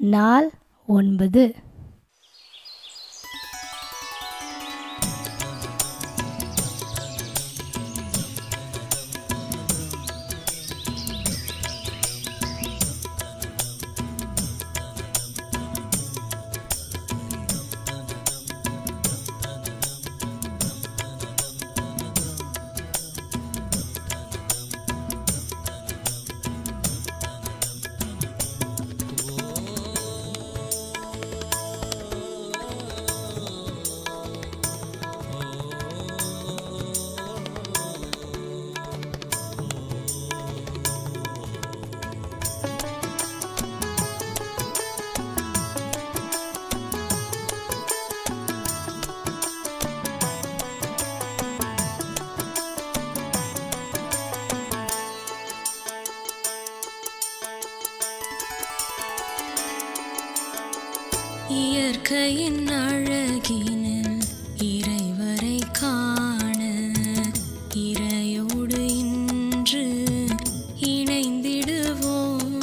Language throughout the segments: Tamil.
நாள் ஒன்பது இயற்கையின் அழகினில் இறைவரை காண இறையோடு இன்று இணைந்திடுவோம்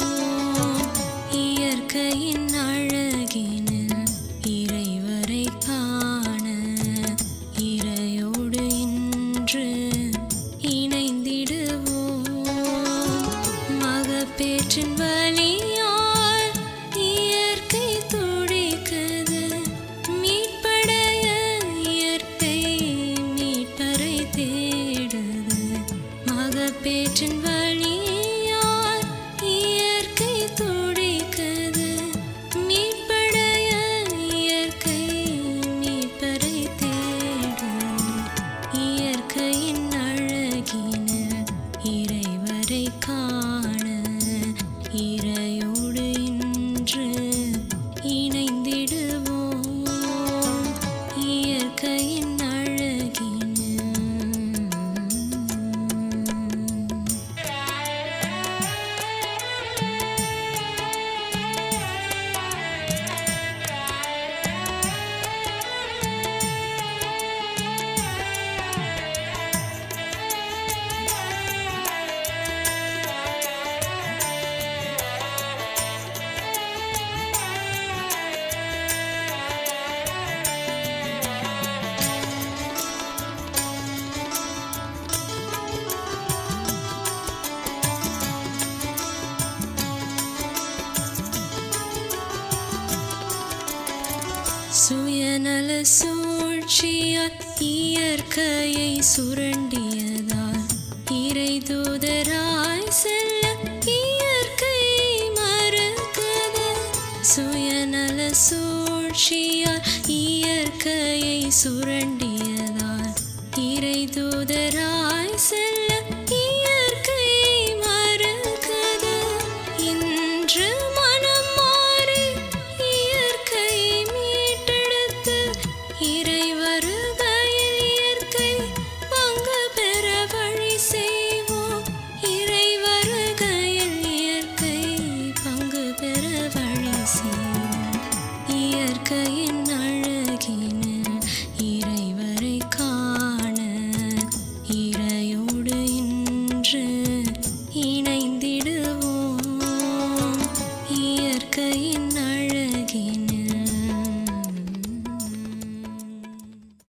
இயற்கையின் அழகினில் இறைவரை காண இறையோடு இன்று இணைந்திடுவோம் மகப்பேற்றின் வழியால் இயற்கை துடிக்குது மீட்படைய இயற்கை மீட்பரை தேடுது மகப்பேற்றின் வழியால் இயற்கை துடிக்குது மீட்படைய இயற்கை மீட்பரை தேடுது இயற்கையின் அழகினில் இறைவரை காண இறையோடு இன்று இணைந்திடுவோம் இயற்கையின் அழகினில் சுயநல சூழ்ச்சியால் இயற்கையை சுரண்டியதால் இறை தூதராய் செல்ல இயற்கை மறுக்குது சுயநல சூழ்ச்சியால் இயற்கையை சுரண்டியதால் இறை தூதராய்